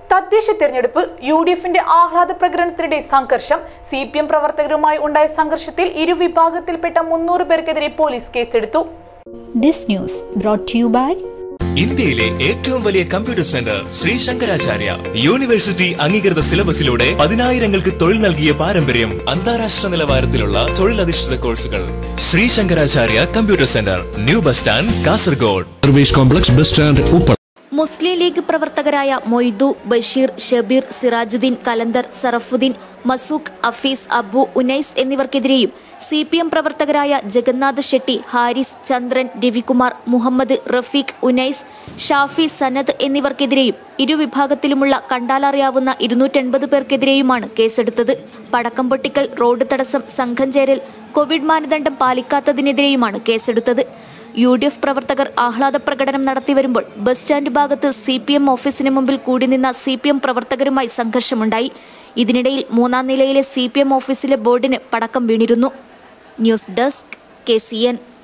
തദ്ദേശ തെരഞ്ഞെടുപ്പ് U D എഫിന്റെ ആഹ്ലാദ പ്രകടനത്തിനിടെ സംഘർഷം സി പി എം പ്രവർത്തകരുമായി ഉണ്ടായ സംഘർഷത്തിൽ ഇരുവിഭാഗത്തിൽപ്പെട്ട മുന്നൂറ് പേർക്കെതിരെ പോലീസ് കേസെടുത്തു This news brought to you by ഇന്ത്യയിലെ ഏറ്റവും വലിയ computer centre Shri Shankaracharya university അംഗീകൃത സിലബസിലൂടെ പതിനായിരങ്ങൾക്ക് തൊഴിൽ നൽകിയ പാരമ്പര്യം അന്താരാഷ്ട്ര നിലവാരത്തിലുള്ള തൊഴിലധിഷ്ഠിത കോഴ്സുകൾ Shri Shankaracharya computer centre new bus stand Kasaragod service complex bus stand Uppala Muslim League പ്രവർത്തകരായ മൊയ്തു ബഷീർ ഷബീർ സിറാജുദ്ദീൻ കലന്തർ സറഫുദ്ദീൻ മസൂഖ് അഫീസ് അബു ഉനൈസ് എന്നിവർക്കെതിരെയും സി പി എം പ്രവർത്തകരായ ജഗന്നാഥ് ഷെട്ടി ഹാരിസ് ചന്ദ്രൻ രവികുമാർ മുഹമ്മദ് റഫീഖ് ഉനൈസ് ഷാഫി സനദ് എന്നിവർക്കെതിരെയും ഇരുവിഭാഗത്തിലുമുള്ള കണ്ടാലറിയാവുന്ന ഇരുന്നൂറ്റൻപത് പേർക്കെതിരെയുമാണ് കേസെടുത്തത് പടക്കം പൊട്ടിക്കൽ റോഡ് തടസ്സം സംഘം ചേരൽ കോവിഡ് മാനദണ്ഡം പാലിക്കാത്തതിനെതിരെയുമാണ് കേസെടുത്തത് യു ഡി എഫ് പ്രവർത്തകർ ആഹ്ലാദ പ്രകടനം നടത്തിവരുമ്പോൾ ബസ് സ്റ്റാൻഡ് ഭാഗത്ത് സി പി എം ഓഫീസിന് മുമ്പിൽ കൂടി നിന്ന സി പി എം പ്രവർത്തകരുമായി സംഘർഷമുണ്ടായി ഇതിനിടയിൽ മൂന്നാം നിലയിലെ സി പി എം ഓഫീസിലെ ബോർഡിന് പടക്കം വീണിരുന്നു news desk K C N